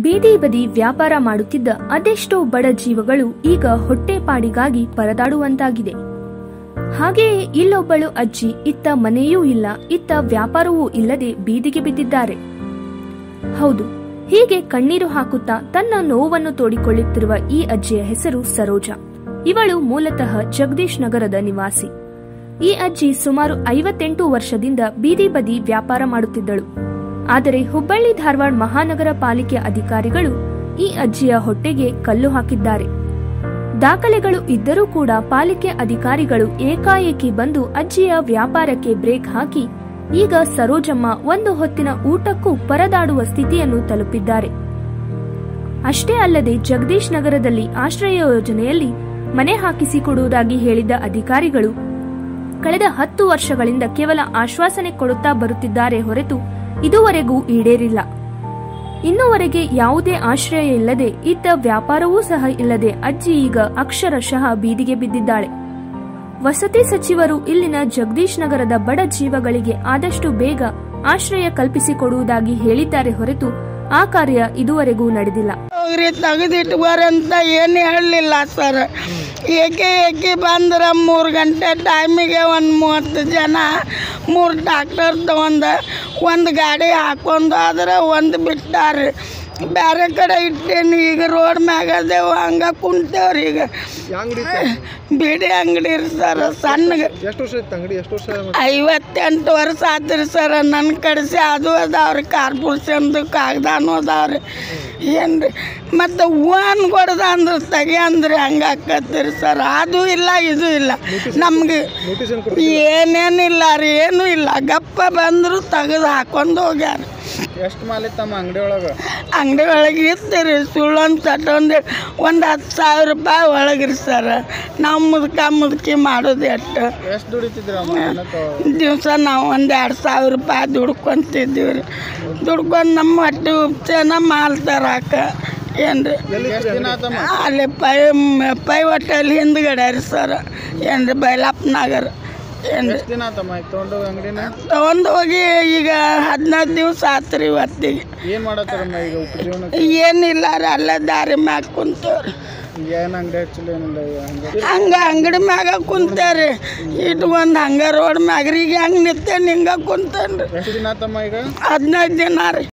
ಬೀದಿ ಬದಿ ವ್ಯಾಪಾರ ಮಾಡುತ್ತಿದ್ದ ಅದೆಷ್ಟೋ ಬಡ ಜೀವಗಳು ಈಗ ಹೊಟ್ಟೆಪಾಡಿಗಾಗಿ ಪರದಾಡುವಂತಾಗಿದೆ ಹಾಗೆಯೇ ಇಲ್ಲೊಬ್ಬಳು ಅಜ್ಜಿ ಇತ್ತ ಮನೆಯೂ ಇಲ್ಲ ಇತ್ತ ವ್ಯಾಪಾರವೂ ಇಲ್ಲದೆ ಬೀದಿಗೆ ಬಿದ್ದಿದ್ದಾರೆ ಹೌದು ಹೀಗೆ ಕಣ್ಣೀರು ಹಾಕುತ್ತಾ ತನ್ನ ನೋವನ್ನು ತೋಡಿಕೊಳ್ಳುತ್ತಿರುವ ಈ ಅಜ್ಜಿಯ ಹೆಸರು ಸರೋಜಾ ಇವಳು ಮೂಲತಃ ಜಗದೀಶ್ ನಗರದ ನಿವಾಸಿ ಈ ಅಜ್ಜಿ ಸುಮಾರು ಐವತ್ತೆಂಟು ವರ್ಷದಿಂದ ಬೀದಿ ಬದಿ ವ್ಯಾಪಾರ ಮಾಡುತ್ತಿದ್ದಳು ಆದರೆ ಹುಬ್ಬಳ್ಳಿ ಧಾರವಾಡ ಮಹಾನಗರ ಪಾಲಿಕೆ ಅಧಿಕಾರಿಗಳು ಈ ಅಜ್ಜಿಯ ಹೊಟ್ಟೆಗೆ ಕಲ್ಲು ಹಾಕಿದ್ದಾರೆ ದಾಖಲೆಗಳು ಇದ್ದರೂ ಕೂಡ ಪಾಲಿಕೆ ಅಧಿಕಾರಿಗಳು ಏಕಾಏಕಿ ಬಂದು ಅಜ್ಜಿಯ ವ್ಯಾಪಾರಕ್ಕೆ ಬ್ರೇಕ್ ಹಾಕಿ ಈಗ ಸರೋಜಮ್ಮ ಒಂದು ಹೊತ್ತಿನ ಊಟಕ್ಕೂ ಪರದಾಡುವ ಸ್ಥಿತಿಯನ್ನು ತಲುಪಿದ್ದಾರೆ ಅಷ್ಟೇ ಅಲ್ಲದೆ ಜಗದೀಶ್ ನಗರದಲ್ಲಿ ಆಶ್ರಯ ಯೋಜನೆಯಲ್ಲಿ ಮನೆ ಹಾಕಿಸಿಕೊಡುವುದಾಗಿ ಹೇಳಿದ್ದ ಅಧಿಕಾರಿಗಳು ಕಳೆದ ಹತ್ತು ವರ್ಷಗಳಿಂದ ಕೇವಲ ಆಶ್ವಾಸನೆ ಕೊಡುತ್ತಾ ಬರುತ್ತಿದ್ದಾರೆ ಹೊರತು ಇದುವರೆಗೂ ಈಡೇರಿಲ್ಲ ಇನ್ನುವರೆಗೆ ಯಾವುದೇ ಆಶ್ರಯ ಇಲ್ಲದೆ ಇದ್ದ ವ್ಯಾಪಾರವೂ ಸಹ ಇಲ್ಲದೆ ಅಜ್ಜಿ ಈಗ ಅಕ್ಷರಶಃ ಬೀದಿಗೆ ಬಿದ್ದಿದ್ದಾಳೆ ವಸತಿ ಸಚಿವರು ಇಲ್ಲಿನ ಜಗದೀಶ್ ನಗರದ ಬಡ ಜೀವಗಳಿಗೆ ಆದಷ್ಟು ಬೇಗ ಆಶ್ರಯ ಕಲ್ಪಿಸಿಕೊಡುವುದಾಗಿ ಹೇಳಿದ್ದಾರೆ ಹೊರತು ಆ ಕಾರ್ಯ ಇದುವರೆಗೂ ನಡೆದಿಲ್ಲ ಹೋಗ್ರಿ ತೆಗೆದಿಟ್ಕೋರಂತ ಏನು ಹೇಳಲಿಲ್ಲ ಸರ್ ಏಕೆ ಏಕೆ ಬಂದ್ರೆ ಮೂರು ಗಂಟೆ ಟೈಮಿಗೆ ಒಂದು ಮೂವತ್ತು ಜನ ಮೂರು ಡಾಕ್ಟರ್ ತಗೊಂಡು ಒಂದು ಗಾಡಿ ಹಾಕೊಂಡು ಆದ್ರೆ ಒಂದು ಬಿಟ್ಟಾರೆ ಬೇರೆ ಕಡೆ ಇಟ್ಟೇನಿ ಈಗ ರೋಡ್ ಮ್ಯಾಗ ಅದೇವು ಹಂಗೆ ಕುಂತೇವ್ರಿ ಈಗ ಬೀಡಿ ಅಂಗಡಿ ರೀ ಸರ್ ಸಣ್ಣಗೆ ಎಷ್ಟು ವರ್ಷ ಇತ್ತು ಅಂಗಡಿ ಎಷ್ಟು ವರ್ಷ ಐವತ್ತೆಂಟು ವರ್ಷ ಆತ್ರಿ ಸರ್ ನನ್ನ ಕಡೆಸಿ ಅದು ಅದಾವ್ರಿ ಕಾರ್ಪೊರೇಷನ್ದು ಕಾಗದಾನು ಅದಾವ್ರಿ ಏನು ರೀ ಮತ್ತು ಹೂವನ್ ಕೊಡ್ದ ಅಂದ್ರೆ ತೆಗಿ ಅಂದ್ರೆ ಹಂಗೆ ಆಕತ್ತೀರಿ ಸರ್ ಅದು ಇಲ್ಲ ಇದು ಇಲ್ಲ ನಮ್ಗೆ ನೋಟಿಸ್ ಏನು ಕೊಡ್ತೀವಿ ಏನೇನಿಲ್ಲ ರೀ ಏನೂ ಇಲ್ಲ ಗಪ್ಪ ಬಂದರು ತೆಗೆದು ಹಾಕೊಂಡು ಹೋಗ್ಯಾರ ಎಷ್ಟು ಮಾಲ್ ಇತ್ತಮ್ಮ ಅಂಗಡಿ ಒಳಗೆ ಅಂಗಡಿ ಒಳಗೆ ಇರ್ತೀರಿ ಸುಳ್ಳೊಂದು ತಟ್ಟೊಂದು ಒಂದು ಹತ್ತು ಸಾವಿರ ರೂಪಾಯಿ ಒಳಗ್ರಿ ಸರ್ ನಾವು ಮುದುಕ ಮುದುಕಿ ಮಾಡೋದು ಎಷ್ಟು ಎಷ್ಟು ದುಡಿತಿದ್ರಿ ಅಮ್ಮ ದಿನಕ್ಕೆ? ದಿವಸ ನಾವು ಒಂದು ಎರಡು ಸಾವಿರ ರೂಪಾಯಿ ದುಡ್ಕೊಂತಿದ್ದೀವಿ ರೀ ದುಡ್ಕೊಂಡು ನಮ್ಮ ಹೊಟ್ಟೆ ಉಪ್ಚನ ಮಾಲ್ ತರಾಕ ಏನು ರೀ ಎಷ್ಟು ದಿನ ಆತಮ್ಮ ಅಲ್ಲಿ ಪೈ ಪೈ ಹೋಟೆಲ್ ಹಿಂದ್ಗಡೆ ರೀ ಸರ್ ಏನು ರೀ ಬೈಲಪ್ಪ ನಗರ ಏನು ರೀ ಎಷ್ಟು ದಿನ ಆತಮ್ಮ ಈಗ ತೊಗೊಂಡು ಅಂಗಡಿನ ತೊಗೊಂಡು ಹೋಗಿ ಈಗ ಹದಿನೈದು ದಿವಸ ಆತು ರೀ ಇವತ್ತಿಗೆ ಏನು ಮಾಡತ್ತಾರಮ್ಮ ಈಗ ಉಪಜೀವನಕ್ಕೆ ಏನಿಲ್ಲ ರೀ ಅಲ್ಲೇ ದಾರಿ ಮ್ಯಾಗ ಕುಂತೇವ್ರಿ ಈಗ ಏನು ಅಂಗಡಿ ಹಚ್ಚಿಲ್ಲ ಏನಿಲ್ಲ ಹಂಗೆ ಹಂಗ ಅಂಗಡಿ ಮ್ಯಾಗ ಕುಂತೇರಿ ಇಟ್ಕೊಂಡು ಹಂಗ ರೋಡ್ ಮ್ಯಾಗ ರೀ ಈಗ ಹೆಂಗೆ ನಿಂತೇನೆ ಹಿಂಗ ಕುಂತೇನ್ರಿ ಎಷ್ಟು ದಿನ ಆತಮ್ಮ ಈಗ ಹದಿನೈದು ದಿನ ರೀ